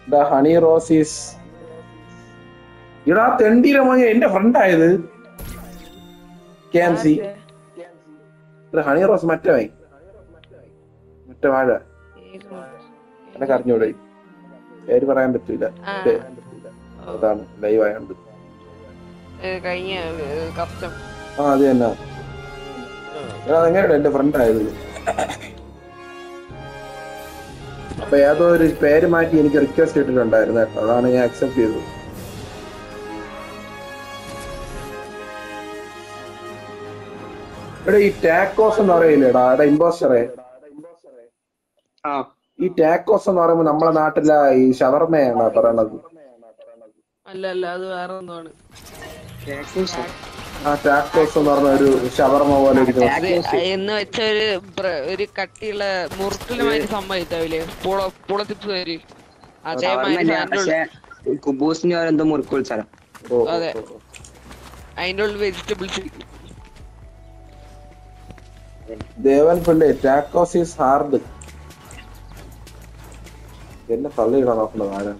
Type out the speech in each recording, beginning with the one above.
The honey റോസീസ് ഇടാ തെണ്ടിയിലെ മോനെ എന്റെ ഫ്രണ്ട് ആയത് K M C Honey Rose മറ്റേ വാങ്ങി മറ്റേ വാഴ എന്നെ കറിഞ്ഞൂടെ പേര് പറയാൻ പറ്റൂല ആ. പേ- അതാണ് ലൈവ് ആയോണ്ട് ഏ, കഴിഞ്ഞ കസ്റ്റം ആ അത് തന്നെ എടാ അതെങ്ങനെയാണ് എന്റെ ഫ്രണ്ട് ആയത് അപ്പൊ ഏതോ ഒരു പേര് മാറ്റി എനിക്ക് റിക്വസ്റ്റ് ഇട്ടിട്ടുണ്ടായിരുന്നു കേട്ടോ അതാണ് ഞാൻ അക്സെപ്റ്റ് ചെയ്തത് എടാ ഈ ടാക്കോസ് എന്ന് പറയില്ലേടാ എടാ ഇമ്പോസ്റ്ററെ ആ ഈ ടാക്കോസ് എന്ന് പറയുമ്പോ നമ്മളെ നാട്ടിലെ ഈ ഷവർമയാണ് പറയണത് അല്ല അല്ല അത് വേറെ ഒന്നാണ് ആ ടാക്കോസ് എന്ന് പറഞ്ഞ ഒരു ഷവർമ പോലെ ഇരിക്കുന്ന അത് എന്ന് വെച്ച ഒരു ബ്ര- ഒരു കട്ടിയുള്ള മുറുക്കിലുമായിട്ട് സംഭവിച്ചാവില്ലേ പൂള പൂള ചിപ്സ് വരി അതേമാതിരി അതിന്റെ ഉള്ളിൽ- പക്ഷെ കുബൂസിന് എന്തോ മുറുക്കുൾ സ്ഥലം ഓ, ഓ, അതെ. ഓ, ഓ. അതിന്റെ ഉള്ളിൽ വെജിറ്റബിൾസ് ദേവൻ പിള്ളേ ടാക്കോസ് ഈസ് ഹാർഡ് എന്നെ തള്ളിയിടാൻ നോക്കുന്നത് ആരാണ്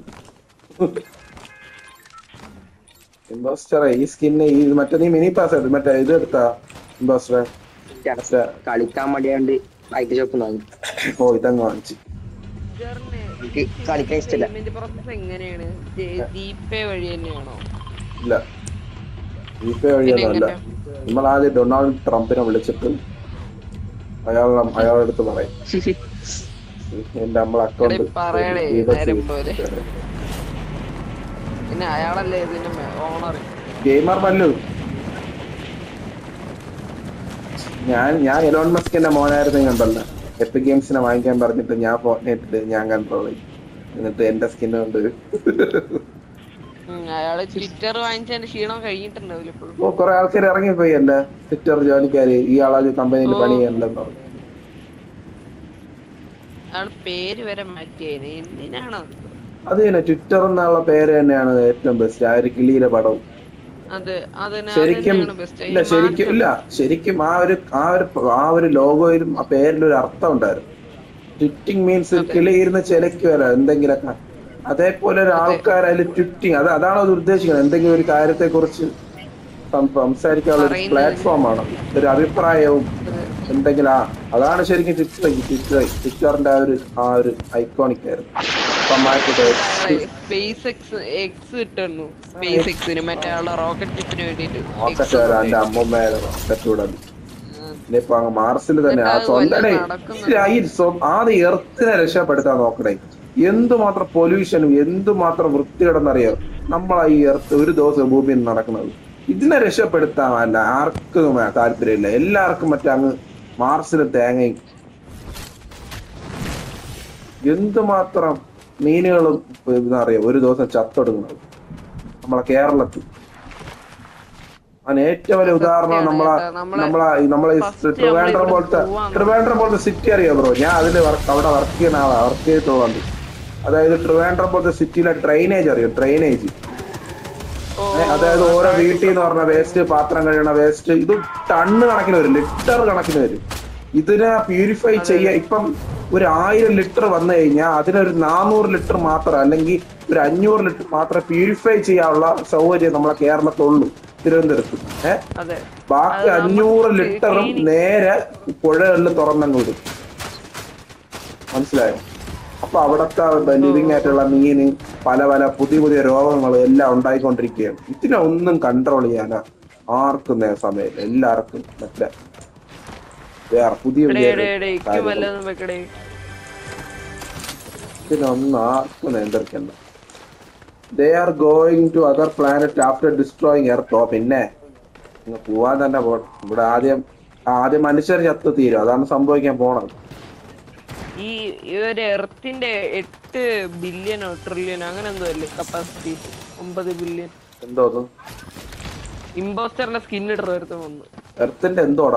ഇമ്പോസ്റ്ററെ ഈ സ്കിന്ന് ഈ മറ്റേ നീ മിനി പാസ് എടുത്തു മറ്റേ ഇത് എടുത്താ ഇമ്പോസ്റ്ററെ മറ്റേ കളിക്കാൻ മടിയാണ്ട് ബൈക്ക് ഷോപ്പ് വാങ്ങി ഓ ഇതങ്ങ് വാങ്ങിച്ചു എനിക്ക് കളിക്കാൻ ഇഷ്ടമില്ല പേയ്മെന്റ് പ്രോസസ് എങ്ങനെയാണ് ജിപേ വഴി തന്നെയാണോ ഇല്ല ജിപേ വഴിയൊന്നും അല്ല നമ്മൾ ആദ്യം ഡൊണാൾഡ് ട്രംപിനെ വിളിച്ചിട്ട് അയാൾ അയാളുടെ അടുത്ത് പറയും എന്റെ നമ്മളെ അക്കൗണ്ട് എടേ പറയണേ, നേരം പോലെ. പിന്നെ അയാളല്ലേ ഇതിന്റെ ഓണർ ഗെയിമർ മല്ലു ഞാൻ ഞാൻ എലോൺ മസ്കിന്റെ മോനായിരുന്നു കണ്ടല്ല എപ്പിക് ഗെയിംസിനെ വാങ്ങിക്കാൻ പറഞ്ഞിട്ട് ഞാൻ ഫോൺ ഇട്ടിട്ട് ഞാൻ കൺട്രോൾ ചെയ്യും എന്നിട്ട് എന്റെ സ്കിൻ കൊണ്ട് അയാള് ട്വിറ്റർ വാങ്ങിച്ചതിന്റെ ക്ഷീണം കഴിഞ്ഞിട്ടുണ്ടാവില്ല ഇപ്പോഴും ഓ കുറെ ആൾക്കാർ ഇറങ്ങിപ്പോയി അല്ലേ ട്വിറ്റർ ജോലിക്കാര് ഈ ആളാ കമ്പനിയിൽ പണി ചെയ്യണ്ടെന്ന് പറഞ്ഞു അയാൾ പേര് വരെ മാറ്റിയേനെ എന്തിനാണോ അത് തന്നെ ട്വിറ്റർ എന്നുള്ള പേര് തന്നെയാണ് ഏറ്റവും ബെസ്റ്റ് ആ ഒരു കിളിയുടെ പടവും അത് അതിന് ശരിക്കും ബെസ്റ്റ് ഇല്ല ശരിക്കും ഇല്ല ശരിക്കും ആ ഒരു ആ ഒരു ആ ഒരു ലോഗോയിലും ആ പേരിലും ഒരു അർത്ഥം ഉണ്ടായിരുന്നു ട്വിറ്റിംഗ് മീൻസ് കിളിയിരുന്ന് ചിലക്കുവല്ലോ എന്തെങ്കിലൊക്കെ അതേപോലെ ഒരു ആൾക്കാർ അതിൽ ട്വിറ്റിംഗ് അത് അതാണ് അത് ഉദ്ദേശിക്കുന്നത് എന്തെങ്കിലും ഒരു കാര്യത്തെ കുറിച്ച് സംസാരിക്കാനുള്ള ഒരു പറയുന്നത്. പ്ലാറ്റ്ഫോം ആണ് ഒരു അഭിപ്രായവും എന്തെങ്കിലും ആ അതാണ് ശരിക്കും ട്വിറ്റർ ട്വിറ്റർ ട്വിറ്ററിന്റെ ആ ഒരു ആ ഒരു ഐക്കോണിക് ആയിരുന്നു അപ്പൊ മാറ്റിട്ട് സ്പേസ് എക്സ് എക്സ് കിട്ടുന്നു സ്പേസ് എക്സിന് മറ്റേ ആളുടെ റോക്കറ്റ് ഷിപ്പിന് വേണ്ടിട്ട് റോക്കറ്റ് എന്റെ അമ്മമ്മയുടെ റോക്കറ്റ് വിടാൻ ഇനിയിപ്പോ അങ്ങ് മാർസിൽ തന്നെ ആ എന്നിട്ട് അത് സ്വന്തം വല്ല ഡേയ്, നടക്കുന്നുണ്ടോ? ഈ സ്വ- ആദ്യം എർത്തിനെ രക്ഷപ്പെടുത്താൻ നോക്കണേ എന്തുമാത്രം പൊല്യൂഷനും എന്തുമാത്രം വൃത്തികേടെന്നറിയോ നമ്മളാ ഈ എർത്ത് ഒരു ദിവസം ഭൂമിയിൽ നടക്കുന്നത് ഇതിനെ രക്ഷപ്പെടുത്താൻ അല്ല ആർക്കും വേ- താല്പര്യമില്ല എല്ലാവർക്കും മറ്റേ അങ്ങ് മാർസിൽ തേങ്ങയും എന്തുമാത്രം മീനുകളും എന്താ പറയാ ഒരു ദിവസം ചത്തൊടുങ്ങുന്നത് നമ്മളെ കേരളത്തിൽ അതിന് ഏറ്റവും വലിയ ഉദാഹരണം സത്യമാണ് നമ്മളെ കേട്ടോ. നമ്മളെ നമ്മളെ നമ്മളെ ഈ first ട്രിവാൻഡ്രം നമ്മളിവിടെ പോലത്തെ പോവാൻ ട്രിവാൻഡ്രം പോലത്തെ സിറ്റി അറിയോ ബ്രോ ഞാൻ അതിൽ അവിടെ വർക്ക് ചെയ്യുന്ന ആളാ വർക്ക് ചെയ്തിട്ടുള്ളത് അതായത് ട്രിവാൻഡ്രം പോലത്തെ സിറ്റിയിലെ ഡ്രെയിനേജ് അറിയോ ഡ്രെയിനേജ് ഓ, അതായത് ഓരോ വീട്ടിൽ നിന്ന് പറഞ്ഞ വേസ്റ്റ് പാത്രം കഴിയണ വേസ്റ്റ് ഇത് ടണ്ണ് കണക്കിന് വരും ലിറ്റർ കണക്കിന് വരും ഇതിനെ പ്യൂരിഫൈ ചെയ്യാൻ ഇപ്പം ഒരു ആയിരം ലിറ്റർ വന്നു കഴിഞ്ഞാൽ അതിനൊരു നാനൂറ് ലിറ്റർ മാത്രം അല്ലെങ്കിൽ ഒരു അഞ്ഞൂറ് ലിറ്റർ മാത്രം പ്യൂരിഫൈ ചെയ്യാനുള്ള സൗകര്യം നമ്മളെ കേരളത്തിലുള്ളൂ തിരുവനന്തപുരത്ത് ഏഹ് അതെ ബാക്കി അത് അഞ്ഞൂറ് നമുക്ക് ലിറ്ററും cleaning- നേരെ പുഴകളിൽ തുറന്നങ്ങ് വിടും മനസ്സിലായോ അപ്പൊ അവിടത്തെ ലിവിങ് ആയിട്ടുള്ള മീന് പല പല പുതിയ പുതിയ രോഗങ്ങൾ എല്ലാം ഉണ്ടായിക്കൊണ്ടിരിക്കുകയാണ് ഇതിനെ ഒന്നും കൺട്രോൾ ചെയ്യാനാ ആർക്കും നേ സമയമില്ല എല്ലാവർക്കും മറ്റേ വേറെ പുതിയ എടേ, പുതിയ എടേ, എടേ, ഇക്ക് കാര്യങ്ങൾ. വല്ലതും വെക്കടേ ഇതിനൊന്നും ആർക്കും നിയന്ത്രിക്കണ്ട they are going to other planet after destroying Earth ഓ പിന്നെ ഇങ്ങ് പോവാൻ തന്നെ പോണം ഇവിടെ ആദ്യം ആദ്യം മനുഷ്യർ ചത്തു തീരും അതാണ് സംഭവിക്കാൻ പോണത് ഈ ഈ ഒരു എർത്തിന്റെ എട്ട് ബില്യനോ ട്രില്യനോ അങ്ങനെ എന്തോ അല്ലേ കപ്പാസിറ്റി ഒമ്പത് ബില്യൺ എന്തോ അത് ഇമ്പോസ്റ്ററിന്റെ സ്കിൻ ഇടുന്ന ഒരുത്തം വന്നു എർത്തിന്റെ എന്തോടാ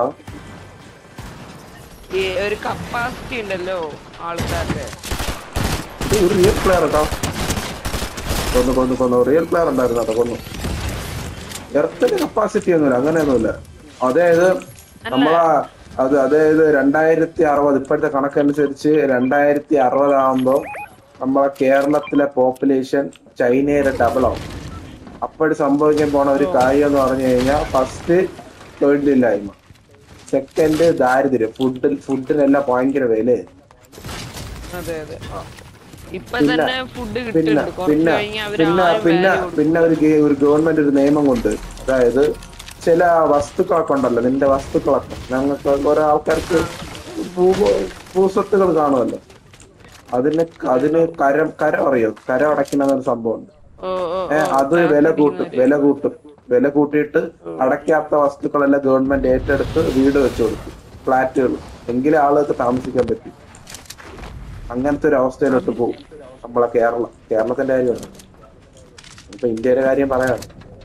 ഈ ഒരു കപ്പാസിറ്റി ഉണ്ടല്ലോ ആൾക്കാരുടെ ഇത് ഒരു റിയൽ പ്ലെയർ കേട്ടോ കൊന്നു കൊന്നു കൊന്നു റിയൽ പ്ലെയർ ഉണ്ടായിരുന്നു കേട്ടോ കൊന്നു എർത്തിന്റെ കപ്പാസിറ്റി ഒന്നുമില്ല അങ്ങനെയൊന്നുമില്ല അതായത് നമ്മളാ അത് അതായത് രണ്ടായിരത്തി അറുപത് ഇപ്പോഴത്തെ കണക്കനുസരിച്ച് രണ്ടായിരത്തി അറുപതാകുമ്പോ നമ്മളെ കേരളത്തിലെ പോപ്പുലേഷൻ ചൈനയുടെ ഡബിൾ ആവും അപ്പോഴും സംഭവിക്കാൻ പോണ ഒരു കാര്യം എന്ന് പറഞ്ഞു കഴിഞ്ഞാൽ ഫസ്റ്റ് തൊഴിലില്ലായ്മ സെക്കൻഡ് ദാരിദ്ര്യം ഫുഡിൽ ഫുഡിനെല്ലാം ഭയങ്കര വില അതെ അതെ ഇപ്പൊ പിന്നെ- തന്നെ ഫുഡ് പിന്നെ കിട്ടുന്നുണ്ട് കുറച്ച് പിന്നെ കഴിഞ്ഞാൽ അവര് പിന്നെ ആരും പിന്നെ value കൊടുക്കും. പിന്നെ ഒരു ഗെ- ഒരു ഗവൺമെന്റ് ഒരു നിയമം കൊണ്ട് അതായത് ചില വസ്തുക്കളൊക്കെ ഉണ്ടല്ലോ നിന്റെ വസ്തുക്കളൊക്കെ ഞങ്ങൾക്ക് ഓരോ ആൾക്കാർക്ക് ഭൂ- ഭൂസ്വത്തുകൾ കാണുമല്ലോ അതിന് അതിന് കരം കരം അറിയോ കരം അടയ്ക്കുന്ന ഒരു സംഭവമുണ്ട് ഓ ഓ ഏ, അത് വില കൂട്ടും വില കൂട്ടും വില കൂട്ടിയിട്ട് അടയ്ക്കാത്ത വസ്തുക്കളെല്ലാം ഗവൺമെന്റ് ഏറ്റെടുത്ത് വീട് വെച്ചു കൊടുക്കും ഫ്ലാറ്റുകൾ എങ്കിലേ ആളുകൾക്ക് താമസിക്കാൻ പറ്റും അങ്ങനത്തെ ഒരു അവസ്ഥയിലോട്ട് പോകും നമ്മളെ കേരളം കേരളത്തിന്റെ കാര്യമാണ് ഇപ്പൊ ഇന്ത്യയുടെ കാര്യം പറയാം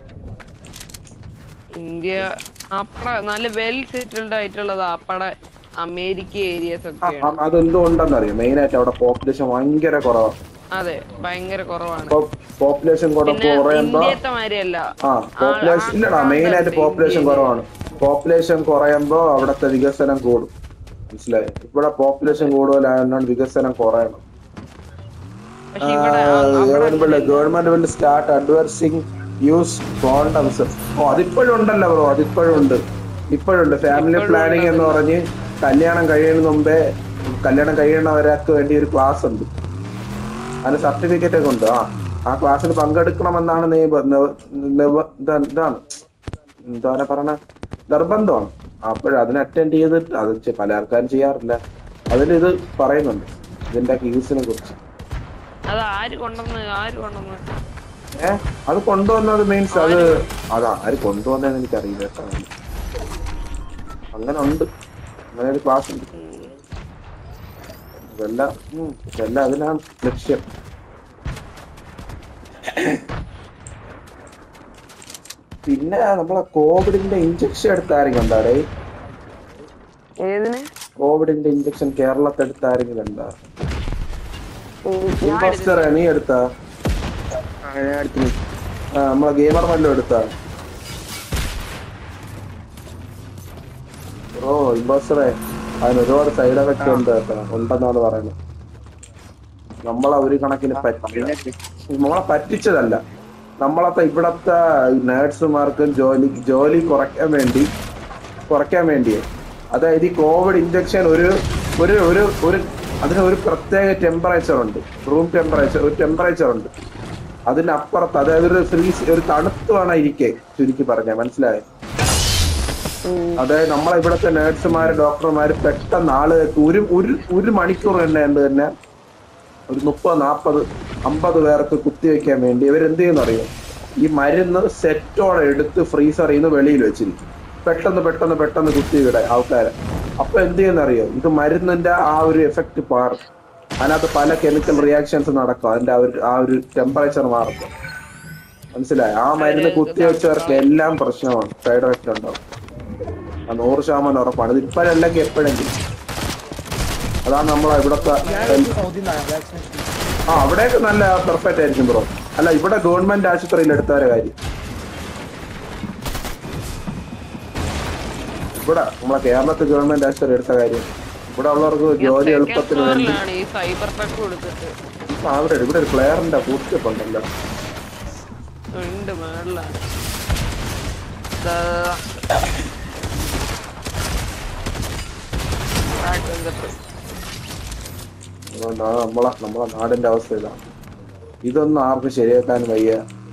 ഇന്ത്യ അപ്പട നല്ല വെൽ സെറ്റിൽഡ് ആയിട്ടുള്ളത് അപ്പട അമേരിക്ക ഏരിയസ് ഒക്കെയാണ് അതെന്തുകൊണ്ടെന്നറിയോ മെയിൻ ആയിട്ട് അവിടെ പോപ്പുലേഷൻ ഭയങ്കര കുറവാണ് അതെ ഭയങ്കര കുറവാണ് പോപ്പുലേഷൻ കൂടെ പിന്നെ കുറയുമ്പോ ഇന്ത്യത്തെ മാതിരിയല്ല ആ പോപ്പുലേഷൻ ഇല്ലടാ മെയിൻ ആയിട്ട് പോപ്പുലേഷൻ കുറവാണ് പോപ്പുലേഷൻ കുറയുമ്പോ അവിടുത്തെ വികസനം കൂടും മനസ്സിലായി ഇവിടെ പോപ്പുലേഷൻ കൂടുതലായതുകൊണ്ട് വികസനം കുറയണം പക്ഷെ ഇവിടെ ആ- അവിടെ government will start advertising use condoms ഓ അതിപ്പോഴും ഉണ്ടല്ലോ ബ്രോ അതിപ്പോഴും ഉണ്ട് ഇപ്പോഴുണ്ട് ഫാമിലി പ്ലാനിങ് എന്ന് പറഞ്ഞ് കല്യാണം കഴിയുന്നതിന് മുമ്പേ കല്യാണം കഴിയുന്നവരാൾക്ക് വേണ്ടി ഒരു ക്ലാസ് ഉണ്ട് അതിന് സർട്ടിഫിക്കറ്റ് ഒക്കെ ഉണ്ട് ആ ആ ക്ലാസ്സിൽ പങ്കെടുക്കണമെന്നാണ് നിയമ- നിവ- നിവ- ഇതാ- ഇതാണ് എന്താ പറയണ നിർബന്ധമാണ് അപ്പോൾ അതിന് അറ്റൻഡ് ചെയ്തിട്ട് അത് ചെ- പല ആൾക്കാരും ചെയ്യാറില്ല അതിൽ ഇത് പറയുന്നുണ്ട് ഇതിന്റെ യൂസിനെ കുറിച്ച് അത് ആര് കൊണ്ടുവന്ന് ആര് കൊണ്ടുവന്ന് ഏ അത് കൊണ്ടുവന്നത് മീൻസ് അത് അതാ ആര് കൊണ്ടുവന്നതെന്ന് എനിക്കറിയില്ല കേട്ടോ. അങ്ങനെ ഉണ്ട് അങ്ങനെ ഒരു ക്ലാസ് ഉണ്ട് ഇതെല്ലാം ഉം, ഇതെല്ലാം അതിനാണ് ലക്ഷ്യം പിന്നെ നമ്മളെ കോവിഡിന്റെ ഇഞ്ചക്ഷൻ എടുത്ത ആരെങ്കിലും ഉണ്ടാടേ ഏതിന് കോവിഡിന്റെ ഇഞ്ചക്ഷൻ കേരളത്തിൽ എടുത്ത ആരെങ്കിലും ഉണ്ടാ ഇമ്പോസ്റ്ററെ നീ എടുത്താ ആ, നമ്മളെ ഗെയിമർ വല്ലതും എടുത്താ ഓ ഇമ്പോസ്റ്ററെ അതിന് ഒരുപാട് സൈഡ് എഫക്ട് ഉണ്ട് കേട്ടോ ഉണ്ടെന്നാണ് പറയുന്നത് നമ്മളെ ഒരു കണക്കിന് പറ്റില്ല നമ്മളെ പറ്റിച്ചതല്ല നമ്മളത്തെ ഇവിടത്തെ നേഴ്സുമാർക്കും ജോലി ജോലി കുറയ്ക്കാൻ വേണ്ടി കുറയ്ക്കാൻ വേണ്ടിയേ അതായത് ഈ കോവിഡ് ഇഞ്ചക്ഷൻ ഒരു ഒരു ഒരു ഒരു അതിന് ഒരു പ്രത്യേക ടെമ്പറേച്ചർ ഉണ്ട് റൂം ടെമ്പറേച്ചർ ഒരു ടെമ്പറേച്ചർ ഉണ്ട് അതിനപ്പുറത്ത് അതായത് ഒരു ഫ്രീസ് ഒരു തണുത്ത് വേണം ഇരിക്കെ ചുരുക്കി പറഞ്ഞ മനസ്സിലായോ അതായത് നമ്മളെ ഇവിടുത്തെ നേഴ്സുമാര് ഡോക്ടർമാര് പെട്ടെന്ന് ആളുകൾക്ക് ഒരു ഒരു ഒരു മണിക്കൂർ തന്നെ ഉണ്ട് തന്നെ ഒരു മുപ്പത് നാൽപ്പത് അമ്പത് പേർക്ക് കുത്തിവെക്കാൻ വേണ്ടി ഇവരെന്ത് ചെയ്യുന്ന അറിയോ ഈ മരുന്ന് സെറ്റോടെ എടുത്ത് ഫ്രീസറിൽ നിന്ന് വെളിയിൽ വെച്ചിരിക്കും പെട്ടെന്ന് പെട്ടെന്ന് പെട്ടെന്ന് കുത്തിവിടെ ആൾക്കാരെ അപ്പൊ എന്ത് ചെയ്യുന്ന അറിയോ ഇത് മരുന്നിന്റെ ആ ഒരു എഫക്റ്റ് മാറും അതിനകത്ത് പല കെമിക്കൽ റിയാക്ഷൻസ് നടക്കും അതിന്റെ ആ ഒരു ആ ഒരു ടെമ്പറേച്ചർ മാറും മനസ്സിലായി ആ മരുന്ന് കുത്തിവെച്ചവർക്ക് എല്ലാം പ്രശ്നമാണ് സൈഡ് എഫക്റ്റ് ഉണ്ടാവും ആ നൂറ് ശതമാനം ഉറപ്പാണ് ഇത് ഇപ്പോഴല്ലെങ്കിൽ എപ്പോഴെങ്കിലും അതാണ് നമ്മളെ ഇവിടത്തെ സൗദി വാക്സിനേഷൻ ആ അവിടെയൊക്കെ നല്ല പെർഫെക്റ്റ് ആയിരിക്കും ബ്രോ അല്ല ഇവിടെ ഗവൺമെന്റ് ആശുപത്രിയിൽ എടുത്തവരെ കാര്യം ഇവിടെ നമ്മളെ കേരളത്തിൽ ഗവൺമെന്റ് ആശുപത്രി എടുത്ത കാര്യം ഇവിടെ ഉള്ളവർക്ക് ജോലി എളുപ്പത്തിന് വേണ്ടി ഫ്ലോറിലാണ് ഈ സൈബർ ടെക് കൊടുത്തിട്ട് ആ, അവിടെ ഇവിടെ ഒരു പ്ലെയറിന്റെ ബൂസ്റ്റപ്പ് ഉണ്ടല്ലോ ഉണ്ട് മേളിലാണ് ദാ, ദാ, ദാ. Back in the tree. അതുകൊണ്ടാണ് നമ്മളെ നമ്മളെ നാടിന്റെ അവസ്ഥ ഇതാണ് ഇതൊന്നും ആർക്കും ശരിയാക്കാൻ വയ്യ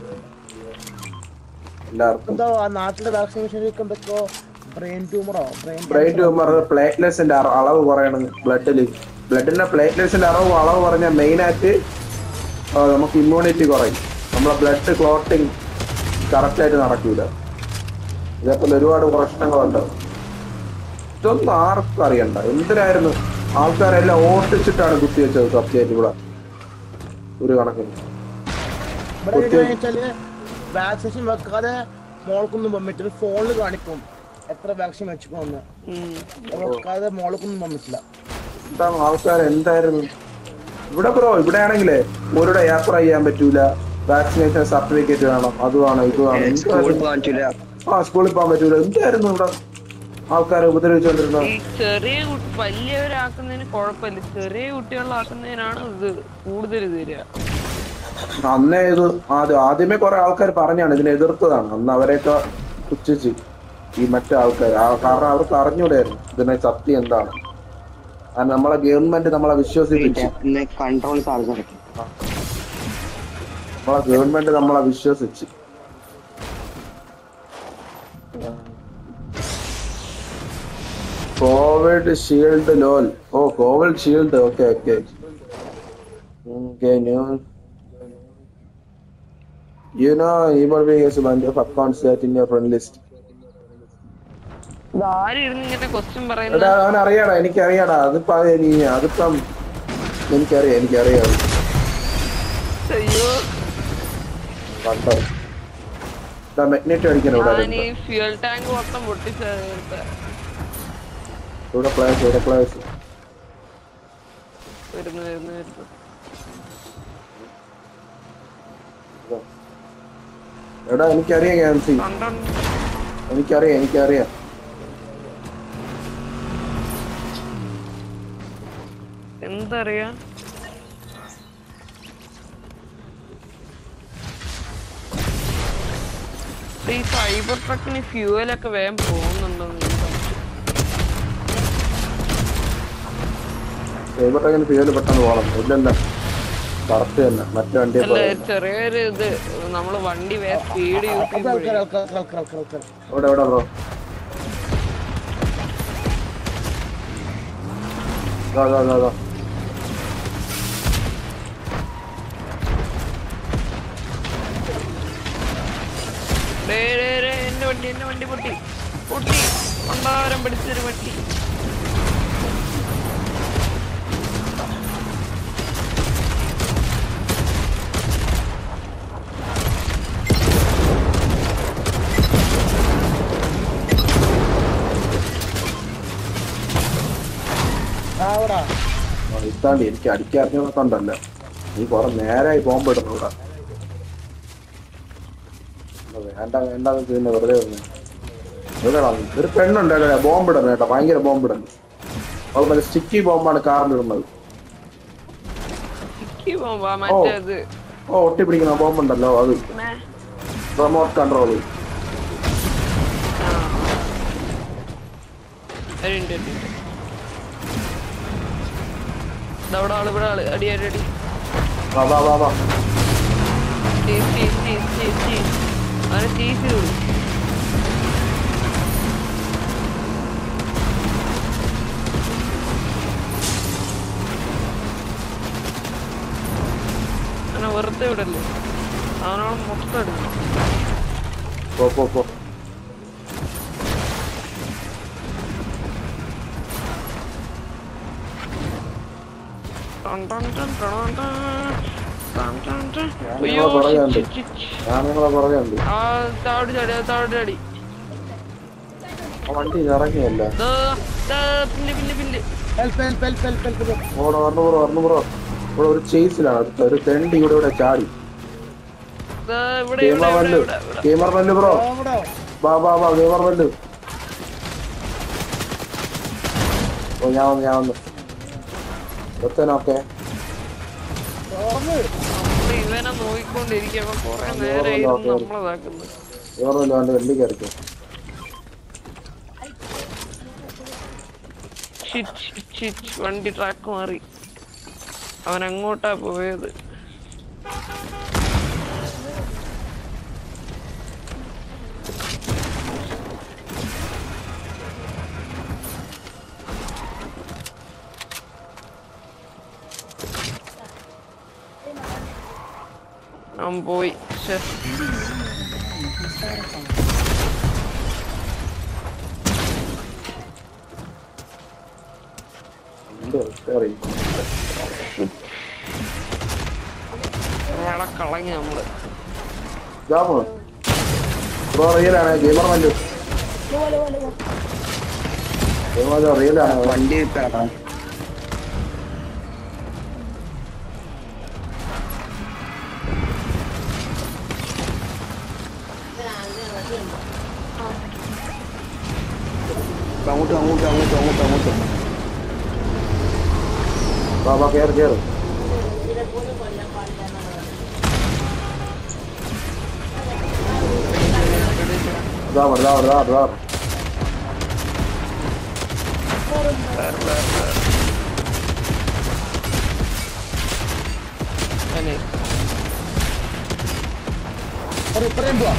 എല്ലാവർക്കും എന്താ ആ നാട്ടിലെ വാക്സിനേഷൻ എന്തൊക്കെയോ ബ്രെയിൻ ട്യൂമറോ ബ്രെയിൻ ബ്രെയിൻ ട്യൂമർ പ്ലേറ്റ്ലെസിന്റെ അളവ് കുറയണം ബ്ലഡിൽ ബ്ലഡിന്റെ പ്ലേറ്റ്ലെസിന്റെ അളവ് അളവ് പറഞ്ഞാൽ മെയിൻ ആയിട്ട് ആ, നമുക്ക് ഇമ്മ്യൂണിറ്റി കുറയും നമ്മളെ ബ്ലഡ് ക്ലോട്ടിങ് കറക്റ്റ് ആയിട്ട് നടക്കൂല ഇതേപോലെ ഒരുപാട് പ്രശ്നങ്ങളുണ്ട് ഇതൊന്നും ആർക്കും അറിയണ്ട എന്തിനായിരുന്നു ആൾക്കാരെല്ലാം ഓട്ടിച്ചിട്ടാണ് കുത്തിവെച്ചത് സബ്ജക്റ്റ് ഇവിടെ ഒരു കണക്കിന് ഇവിടെ എങ്ങനെയാന്ന് വെച്ചാല് വാക്സിനേഷൻ വെക്കാതെ മോൾക്കൊന്നും പോകാൻ പറ്റില്ല ഫോണിൽ കാണിക്കും എത്ര വാക്സിൻ വെച്ചിപ്പോന്ന് ഉം. വെക്കാതെ മോൾക്കൊന്നും പോകാൻ പറ്റില്ല എന്താണ് ആൾക്കാർ എന്തായിരുന്നു ഇവിടെ ബ്രോ ഇവിടെ ആണെങ്കിലേ ഒരിടെ യാത്ര ചെയ്യാൻ പറ്റൂല വാക്സിനേഷൻ സർട്ടിഫിക്കറ്റ് വേണം അത് വേണം ഇത് വേണം സ്കൂളിൽ എന്തായിരുന്നു? പോകാൻ പറ്റൂല ആ സ്കൂളിൽ പോകാൻ പറ്റൂല എന്തായിരുന്നു ഇവിടെ ആൾക്കാരെ ഉപദ്രവിച്ചുകൊണ്ടിരുന്നത് ഈ ചെറിയ കുട്ടി വലിയവരാക്കുന്നതിന് കുഴപ്പമില്ല ചെറിയ കുട്ടികളാക്കുന്നതിനാണ് ഇത് കൂടുതൽ തരിക അന്നേ ഇത് ആദ്യം ആദ്യമേ കുറെ ആൾക്കാർ പറഞ്ഞാണ് ഇതിനെ എതിർത്തതാണ് അന്ന് അവരെയൊക്കെ പുച്ഛിച്ച് ഈ മറ്റേ ആൾക്കാർ കാരണം അവർക്ക് അറിഞ്ഞൂടായിരുന്നു ഇതിനെ സത്യം എന്താണ് കാരണം നമ്മളെ ഗവൺമെന്റ് നമ്മളെ വിശ്വസിപ്പിച്ചു ഇന്ന് കൺട്രോൾ ചാർജ് ഇറക്കി നമ്മളെ ഗവൺമെന്റ് നമ്മളെ വിശ്വസിച്ച് Covid shield lol oh Covid shield okay okay okay new You know, even we has a bunch of accounts that in your friend list. ഇതാരും ഇരുന്ന് ഇങ്ങനെ ക്വസ്റ്റ്യൻ എടാ പറയുന്നത് അവൻ അറിയാടാ എനിക്കറിയാടാ അതിപ്പോ അത് നീ അതിപ്പം എനിക്കറിയാം എനിക്കറിയാം അയ്യോ കണ്ടോ ഇതാ മെഗ്നറ്റ് അടിക്കണം ഇവിടെ ഞാൻ ഈ ഫ്യൂൽ ടാങ്ക് മൊത്തം പൊട്ടിച്ച ഇവിടെ പ്ലേസ് ഇവിടെ പ്ലേസ് വരുന്നു വരുന്നു വരുന്നു എടാ എനിക്കറിയാം ക്യാൻസി കണ്ടോ എനിക്കറിയാം എനിക്കറിയാം എന്തറിയാ ഈ ഫൈബർ ട്രക്കിന് ഫ്യൂവലൊക്കെ വേഗം പോകുന്നുണ്ടോ സൈബർ ടെക്കിന് പേര് പെട്ടെന്ന് പോകണം ഇല്ലല്ല കറക്റ്റ് തന്നെ മറ്റേ വണ്ടിയെ അല്ല പോലെ ചെറിയൊരു ഇത് നമ്മള് വണ്ടി വേറെ സ്പീഡ് യൂസ് ആൾക്കാർ ചെയ്യുമ്പോഴേ ആൾക്കാർ ആൾക്കാർ ആൾക്കാർ ആൾക്കാർ ഇവിടെ എവിടെ ബ്രോ ദാ ദാ ദാ ദാ ഡേ ഡേ ഡേ എന്റെ വണ്ടി എന്റെ വണ്ടി പൊട്ടി പൊട്ടി കൊണ്ടാരം പിടിച്ചൊരു വണ്ടി ആ അവിടെ ആ, ഇത്താണ്ടി എനിക്ക് അടിക്കാൻ അറിഞ്ഞോണ്ടല്ല നീ കുറെ നേരായി ബോംബിടുന്നു ഇവിടെ ഇത് വേണ്ട വേണ്ട പിന്നെ വെറുതെ വന്നു എവിടെടാ നീ? ഒരു പെണ്ണുണ്ട് ഇവിടെ ബോംബിടുന്നു കേട്ടോ ഭയങ്കര ബോംബിടുന്നു അവൾ മറ്റേ സ്റ്റിക്കി ബോംബാണ് കാറിലിടുന്നത് ചിക്കി പോകുമ്പോ മറ്റേത് ഓ ഒട്ടി പിടിക്കുന്ന ബോംബുണ്ടല്ലോ അത് പിന്നെ റിമോട്ട് കൺട്രോൾ ഒരു മിനിറ്റ്, ഒരു മിനിറ്റ്. ദാ ഇവിടെ ആള് ഇവിടെ ആള് അടി അടി അടി വാ വാ വാ വാ cheese cheese cheese cheese cheese അവനെ ചീസ് ചെയ്തു അവനെ വെറുതെ വിടല്ലേ അവനോട് മൊത്തം എടുക്കണം പോ പോ പോ ടൺ ടൺ ടൺ ടൺ ടൺ. ടൺ ടൺ ടൺ. ഞാൻ അയ്യോ നിങ്ങളെ പുറകെ shit, ഉണ്ട്. shit, shit. ഞാൻ നിങ്ങളെ പുറകെ ഉണ്ട് ആ താഴോട്ട് ചാടി ആ താഴോട്ട് ചാടി ആ വണ്ടി ഇറങ്ങിയല്ല ദാ, ദാ, പിന്നില് പിന്നില് പിന്നില് help help help help help ഓടെ വന്നു ബ്രോ വന്നു ബ്രോ ഇവിടെ ഒരു ചേസിലാണ് അടുത്ത ഒരു തെണ്ടി ഇവിടെ ഇവിടെ ചാടി ദാ, ഇവിടെ ഗെയിമർ ഇവിടെ ഇവിടെ വല്ലു ഇവിടെ ഇവിടെ ഗെയിമർ വല്ലു ബ്രോ അവിടെ ബാ ബാ ബാ ഗെയിമർ വല്ലു ഓ ഞാൻ വന്നു ഞാൻ വന്നു എത്താനൊക്കെ തുറന്ന് നമ്മള് ഇവനെ നോക്കിക്കൊണ്ടിരിക്കുമ്പോ കൊറേ നേരം ഇരുന്ന് നമ്മളതാക്കുന്നു ഗെയിമർ വല്ലു അവന്റെ വണ്ടി കയറിക്കോ ഷിറ്റ് ഷിറ്റ് ഷിറ്റ് വണ്ടി ട്രാക്ക് മാറി അവൻ അങ്ങോട്ടാ പോയത് അവൻ പോയി ശ്ശെ. എന്തോ കയറി അയാളെ കളഞ്ഞു നമ്മള് ജാമോ ബ്രോ റിയലാണ് ഗെയിമർ വല്ലു ഗെയിമർ റിയലാണ് വണ്ടി കിടക്കണം അങ്ങോട്ട് അങ്ങോട്ട് അങ്ങോട്ട് അങ്ങോട്ട് അങ്ങോട്ട് വാ വാ കേറ് കേറ് ഇതാ വാ, ഇതാ വാ, ഇതാ വാ, ഇതാ വാ. അല്ലേ ഇപ്പറേം പോവാ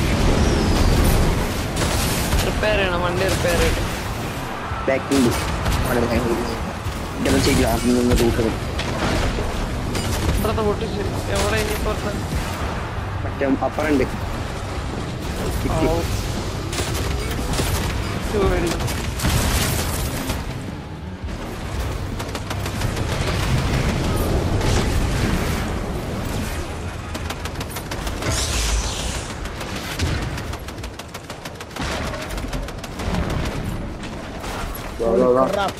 റിപ്പയർ ചെയ്യണം വണ്ടി റിപ്പയർ ചെയ്യണം ബാക്കിൽ വളരെ ഡബിൾ ചെയ്ത് ആദ്യം നിന്ന് റൂട്ട് ഇപ്പുറത്തെ പൊട്ടിച്ച് എവിടെ ഇനി ഇപ്പുറത്തെ മറ്റേ അപ്പറുണ്ട് ആ, ഓ. ഇത് മേടിക്കണം. ഇതാ, ഇതാ, ഇതാ. crap.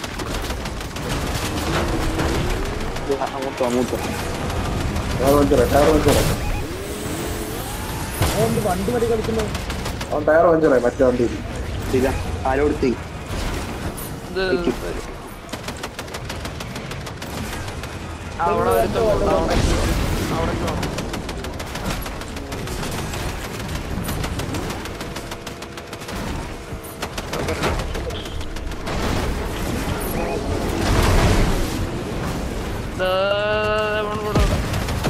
അങ്ങോട്ടോ അങ്ങോട്ടോ ടയർ പഞ്ചറേ ടയർ പഞ്ചറേ ഓൻ ഇത് വണ്ടി വണ്ടി കളിക്കുന്നു അവൻ ടയർ പഞ്ചറേ മറ്റേ വണ്ടിയിൽ ഇതാ ആരോടുത്ത് ഇത് അവിടെ വരുത്തുണ്ട് അവിടെ അവിടെ പോണം ദാ, ഇവിടെ ഇവിടെ ഇവിടെ.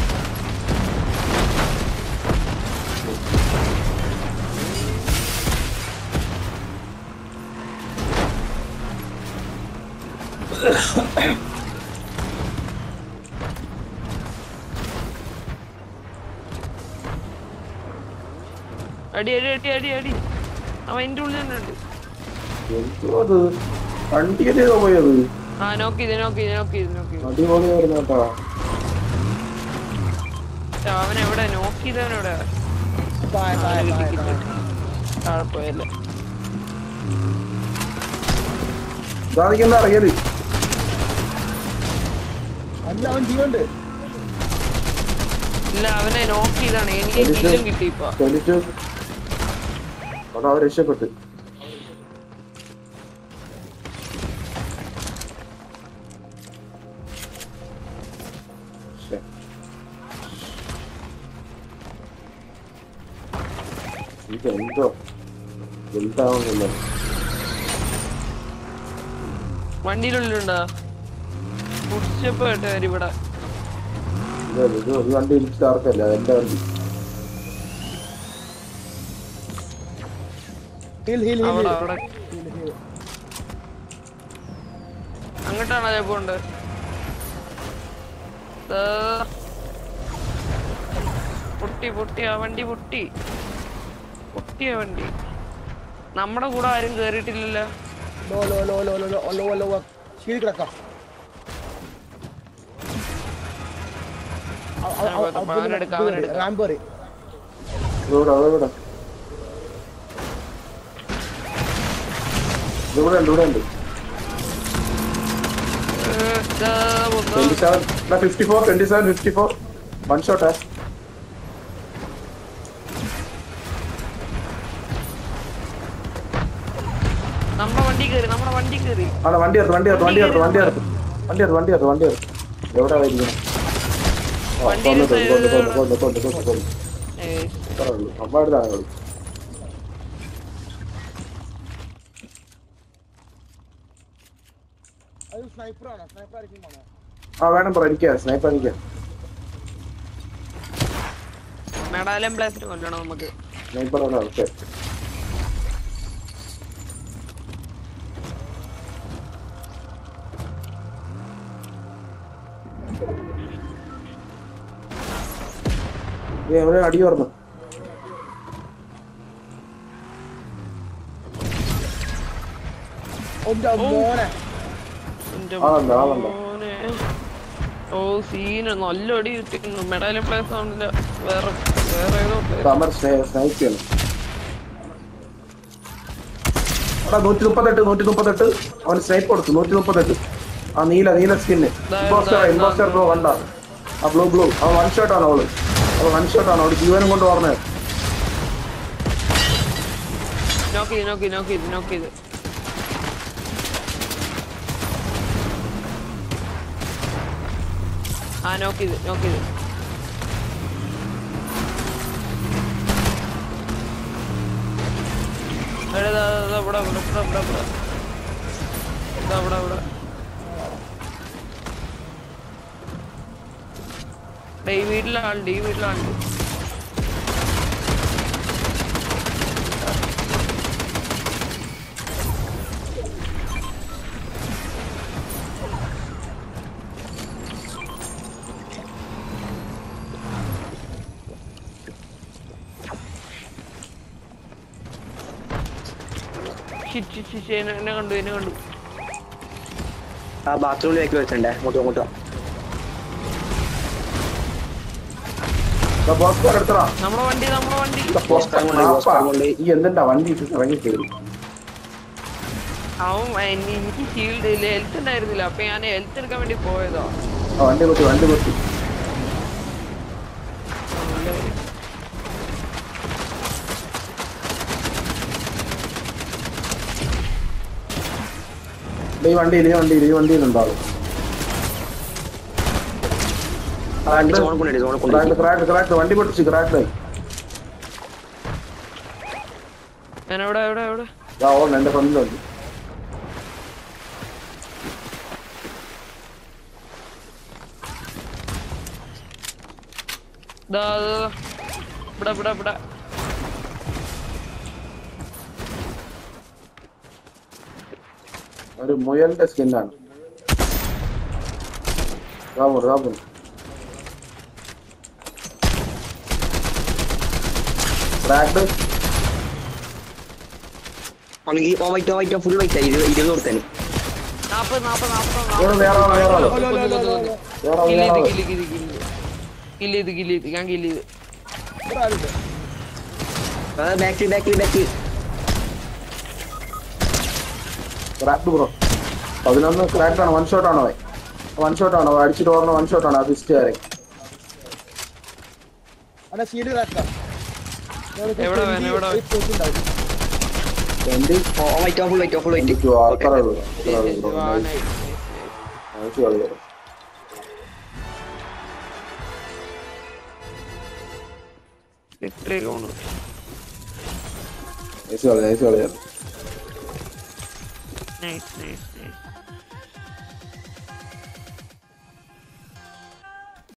അടി അടി അടി അടി അടി അവൻ എന്റെ ഉള്ളിൽ തന്നെ ഉണ്ട് എന്തോ അത് വണ്ടിയിലേ പോയത് ആ നോക്കി ഇത് നോക്കി ഇത് നോക്കി ഇത് നോക്കി വണ്ടി പോലെ വരുന്ന കേട്ടോ അവൻ എവിടെ നോക്കി ഇതവൻ എവിടെ താഴെ താഴെ താഴെ താഴെ താഴെ പോയല്ലേ സാധിക്കുന്ന അറിയല് അല്ല അവൻ ജീവണ്ട് ഇല്ല അവനെ നോക്കി ഇതാണ് എനിക്ക് എന്നിട്ട്? കില്ലും കിട്ടി ഇപ്പൊ ചലിച്ചു അവിടെ അവർ രക്ഷപ്പെട്ട് ശ്ശെ. ഇതെന്തോ വലുതാവുന്നില്ല വണ്ടിയിലുള്ളിലുണ്ടോ കുടിച്ചപ്പോ കേട്ടോ ഇവിടെ ഇത് ഇത് ഒരു വണ്ടി ഇടിച്ച് ആർക്കല്ല എന്റെ വണ്ടി ഹീൽ ഹീൽ ഹീൽ അവിടെ അവിടെ ഹീൽ ഹീൽ അങ്ങോട്ടാണോ ഞാൻ പോണ്ട് പൊട്ടി പൊട്ടി ആ വണ്ടി പൊട്ടി പൊട്ടിയ വണ്ടി നമ്മുടെ കൂടെ ആരും കേറിയിട്ടില്ലല്ലോ low low low low low low low low ശീലി കിടക്കാം അവനെടുക്കാം, അവനെടുക്കാം. റാംബറി ഇവിടെ ഇവിടെ ഇവിടെ ഉണ്ട് ഇവിടെ ഉണ്ട് ഏ, ദാ വന്നു. Twenty seven fifty four twenty seven fifty four one ഷോട്ടാ നമ്മുടെ വണ്ടി കയറി നമ്മുടെ വണ്ടി കയറി ആണ് വണ്ടി എടുത്ത് വണ്ടി എടുത്ത് വണ്ടി എടുത്ത് വണ്ടി എടുത്ത് വണ്ടി എടുത്ത് വണ്ടി എടുത്ത് വണ്ടി എടുത്ത് എവിടെ ആയിരിക്കണം വണ്ടി കൊല്ലത്ത് എടുത്ത് കൊല്ലത്ത് കൊല്ലത്ത് കൊല്ലത്ത് കൊല്ലത്ത് കൊല്ലത്ത് ഏയ്, അത്രേ ഉള്ളൂ അമ്മ എടുത്താണ് ഉള്ളൂ അത് സ്നൈപ്പറാണോ സ്നൈപ്പർ ആയിരിക്കും ആണോ ആ വേണം പറ എനിക്ക് സ്നൈപ്പർ എനിക്ക് മെഡാലം ബ്ലാസ്റ്റ് കൊല്ലണം നമുക്ക് സ്നൈപ്പർ ആണ് ഓക്കെ എവിടെ അടി പറഞ്ഞു ഒന്റെ മോനെ എന്റെ ആളുണ്ടോ, ആളുണ്ടോ? മോനെ. ഓ സീന് നല്ല അടി കിട്ടിക്കുന്നു മെഡാലം പ്ലേസ് ആവുന്നില്ല വേറെ വേറെ ഏതോ place. സമർ സ്നൈപ്പ് ചെയ്യണം എടാ നൂറ്റി മുപ്പത്തെട്ട് നൂറ്റി മുപ്പത്തെട്ട് അവൻ സ്നൈപ്പ് കൊടുത്തു നൂറ്റി മുപ്പത്തെട്ട് ആ നീല നീല സ്കിന്ന് ഇമ്പോസ്റ്റർ ദാ, ഇമ്പോസ്റ്റർ ദാ. ബ്ലൂ കണ്ട ആ ബ്ലൂ ബ്ലൂ അവൻ വൺ ഷോട്ട് ആണ് അവള് അവൾ വൺ ഷോട്ട് ആണ് അവള് ജീവനും കൊണ്ട് പറഞ്ഞത് നോക്ക് ചെയ്ത് നോക്ക് ചെയ്ത് നോക്ക് ചെയ്ത് നോക്ക് ചെയ്ത് ആ നോക്ക് ചെയ്ത് നോക്ക് ചെയ്ത് എടാ, ദാ, ദാ, ദാ, ഇവിടെ, ഇവിടെ, ഇവിടെ, ഇവിടെ, ഇവിടെ. ദാ, ഇവിടെ, ഇവിടെ. ദേ, ഈ വീട്ടിലാളുണ്ട് ഈ വീട്ടിലാളുണ്ട് ഷിറ്റ് ഷിറ്റ് ഷിറ്റ് എന്നെ എന്നെ കണ്ടു എന്നെ കണ്ടു ആ ബാത്റൂമിൽ വെക്കി വെച്ചിട്ടുണ്ടേ അങ്ങോട്ടോ അങ്ങോട്ടോ പോസ്റ്റർ എടുത്തടാ നമ്മളെ വണ്ടി നമ്മളെ വണ്ടി പോസ്റ്റർ കൊണ്ട് പോയി, പോസ്റ്റർ കൊണ്ട് പോയി. ഈ എന്തിണ്ടാ വണ്ടി ഇട്ട് ഇറങ്ങി കയറി അവൻ എനി- എനിക്ക് ഷീൽഡ് ഇല്ല ഹെൽത്ത് ഉണ്ടായിരുന്നില്ല അപ്പൊ ഞാൻ ഹെൽത്ത് എടുക്കാൻ വേണ്ടി പോയതാ ആ, വണ്ടി കുത്തി വണ്ടി കുത്തി ഈ വണ്ടിയിൽ ഈ വണ്ടിയിൽ ഈ വണ്ടിയിൽ ഉണ്ടാവും ആ വണ്ടി സോൺ കൊണ്ടിട്ട് സോൺ ക്രാക്ക് കൊണ്ടിട്ട് ക്രാക്ക് ക്രാക്ക് വണ്ടി പൊട്ടിച്ച് ക്രാക്ക് ഞാൻ എവിടെ എവിടെ എവിടെ ആ ഓൺ എന്റെ ഫ്രണ്ടിലുണ്ട് ദാ, ദാ, ദാ. ഇവിടെ ഇവിടെ ഇവിടെ ഒരു മുയലിന്റെ സ്കിന്നാണ് രാമു രാമു ക്രാക്ഡ് ആണെങ്കിൽ oh white oh white full white ഇരുപത് ഇരുപത് കൊടുത്തേന് നാപ്പത് നാപ്പത് നാപ്പത് വേറെ വേറെ ആള്, വേറെ ആള്. കൊന്നു, കൊന്നു, കൊന്നു, കൊന്നു. വേറെ ആള്, കില്ല് വേറെ ചെയ്ത് ആള്. കില്ല് ചെയ്ത് കില്ല് ചെയ്ത് കില്ല് ചെയ്ത് കില്ല് ചെയ്ത് ഞാൻ കില്ല് ചെയ്ത് ഇവിടെ ആരുണ്ട് ബാക്കിൽ ബാക്കിൽ ബാക്കിൽ ക്രാക്ഡ് ബ്രോ പതിനൊന്ന് ക്രാക്ഡ് ആണ് വൺ ഷോട്ട് ആണോ വൺ ഷോട്ട് ആണോ അടിച്ചിട്ട് ഓർമ്മ വൺ ഷോട്ട് ആണ് ആ ഫിസ്റ്റുകാരെ അവിടെ സീഡ് ക്രാക്കാം എവിടെ വേണം, എവിടെ വേണം? Twenty oh white full white full white two അത്ര ഉള്ളൂ അത്ര ഉള്ളൂ ആ, bro. nice, nice. Nice കളി. Victory ആണ്. Nice കളി, nice കളി. Nice, nice, nice.